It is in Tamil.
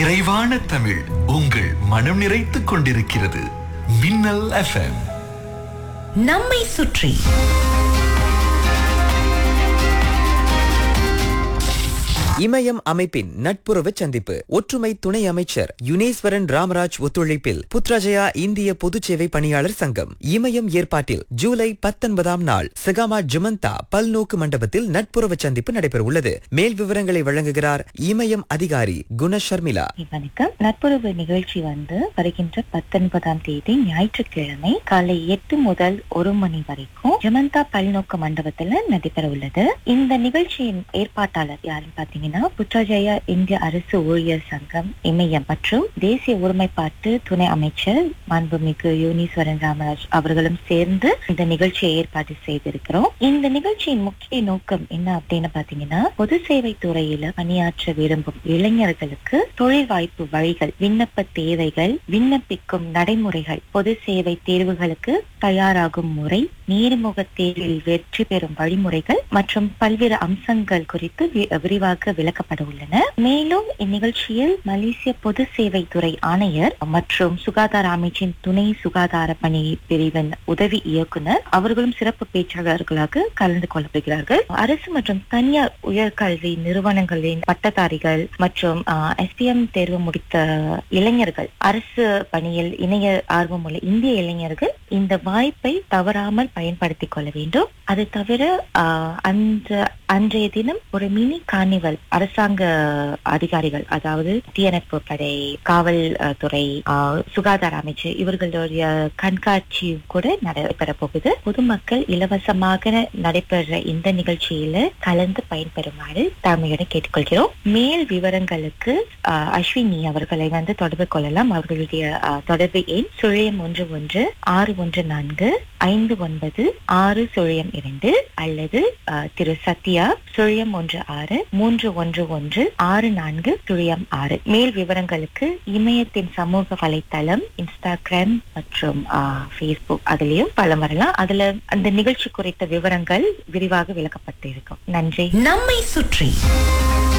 நிறைவான தமிழ் உங்கள் மனம் நிறைத்துக் கொண்டிருக்கிறது மின்னல் எஃப்எம் நம்மை சுற்றி இமயம் அமைப்பின் நட்புறவு சந்திப்பு ஒற்றுமை துணை அமைச்சர் யுனேஸ்வரன் ராமராஜ் ஒத்துழைப்பில் புத்ராஜயா இந்திய பொதுச் சேவை பணியாளர் சங்கம் இமயம் ஏற்பாட்டில் ஜூலை பத்தொன்பதாம் நாள் சகாமா ஜுமந்தா பல்நோக்கு மண்டபத்தில் நட்புறவு சந்திப்பு நடைபெறவுள்ளது மேல் விவரங்களை வழங்குகிறார் இமயம் அதிகாரி குண ஷர்மிளா வணக்கம் நட்புறவு நிகழ்ச்சி வந்து வருகின்ற பத்தொன்பதாம் தேதி ஞாயிற்றுக்கிழமை காலை எட்டு முதல் ஒரு மணி வரைக்கும் ஜமந்தா பல்நோக்கு மண்டபத்துல நடைபெற உள்ளது இந்த நிகழ்ச்சியின் ஏற்பாட்டாளர் யாருன்னு பாத்தீங்கன்னா புற்றஜயா இந்திய அரசு ஊழியர் சங்கம் இமயம் மற்றும் தேசிய ஒருமைப்பாட்டு துணை அமைச்சர் மாண்புமிகு யூனீஸ்வரன் ராமராஜ் அவர்களும் சேர்ந்து இந்த நிகழ்ச்சியை ஏற்பாடு செய்திருக்கிறோம் இந்த நிகழ்ச்சியின் முக்கிய நோக்கம் என்ன அப்படின்னு பாத்தீங்கன்னா பொது சேவை துறையில பணியாற்ற விரும்பும் இளைஞர்களுக்கு தொழில் வாய்ப்பு வழிகள் விண்ணப்ப தேவைகள் விண்ணப்பிக்கும் நடைமுறைகள் பொது சேவை தேர்வுகளுக்கு தயாராகும் முறை நேர்முக தேர்வில் வெற்றி பெறும் வழிமுறைகள் மற்றும் பல்வேறு அம்சங்கள் குறித்து வி- விரிவாக விளக்கப்பட உள்ளன மேலும் இந்நிகழ்ச்சியில் மலேசிய பொது சேவை துறை ஆணையர் மற்றும் சுகாதார அமைச்சின் துணை சுகாதார பணி பிரிவின் உதவி இயக்குனர் அவர்களும் சிறப்பு பேச்சாளர்களாக கலந்து கொள்ளப்படுகிறார்கள் அரசு மற்றும் தனியார் உயர்கல்வி நிறுவனங்களின் பட்டதாரிகள் மற்றும் எஸ்பிஎம் தேர்வு முடித்த இளைஞர்கள் அரசு பணியில் இணைய ஆர்வமுள்ள இந்திய இளைஞர்கள் இந்த வாய்ப்பை தவறாமல் பயன்படுத்திக் கொள்ள வேண்டும் அது தவிர ஆஹ், அந்த அன்றைய தினம் ஒரு மினி கார்னிவல் அரசாங்க அதிகாரிகள் அதாவது தீயணைப்பு படை காவல் அஹ், துறை ஆஹ், சுகாதார அமைச்சு இவர்களுடைய கண்காட்சியும் கூட நடைபெற போகுது பொதுமக்கள் இலவசமாக நடைபெற இந்த நிகழ்ச்சியில கலந்து பயன்பெறுமாறு தாழ்மையுடன் கேட்டுக்கொள்கிறோம் மேல் விவரங்களுக்கு ஆஹ், அஸ்வினி அவர்களை வந்து தொடர்பு கொள்ளலாம் அவர்களுடைய ஆஹ், தொடர்பு எண் சுழியம் ஒன்று ஒன்று ஆறு ஒன்று நான்கு ஐந்து ஒன்பது ஆறு சுழியம் இரண்டு அல்லது ஆஹ், திரு சத்யா சுழியம் ஒன்று ஆறு மூன்று ஒன்று ஒன்று ஆறு நான்கு சுழியம் ஆறு மேல் விவரங்களுக்கு இமயத்தின் சமூக வலைத்தளம் இன்ஸ்டாகிராம் மற்றும் ஃபேஸ்புக் அதுலயும் பலம் வரலாம் அதுல அந்த நிகழ்ச்சி குறித்த விவரங்கள் விரிவாக விளக்கப்பட்டு இருக்கும் நன்றி நம்மை சுற்றி